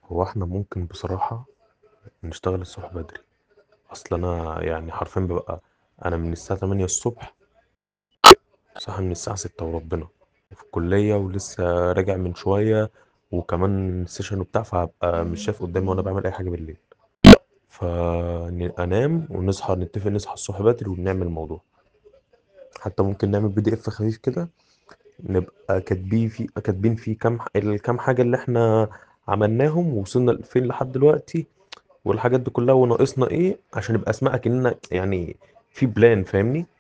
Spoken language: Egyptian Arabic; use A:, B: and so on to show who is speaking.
A: هو إحنا ممكن بصراحة نشتغل الصبح بدري أصل أنا يعني حرفيًا بابقى أنا من الساعة 08:00 ص صاحي من الساعة 06:00 وربنا وفي الكلية ولسه راجع من شوية وكمان session وبتاع فهابقى مش شايف قدامي ولا باعمل أي حاجة بالليل ف ن أنام ونصحى نتفق نصحى الصبح بدري ونعمل الموضوع حتى ممكن نعمل PDF خفيف كده نبقى كاتبيه فيه كاتبين فيه كام ح الكام حاجة اللي إحنا عملناهم ووصلنا لفين لحد دلوقتي والحاجات دي كلها وناقصنا إيه عشان يبقى اسمها أكننا يعني في plan فاهمني؟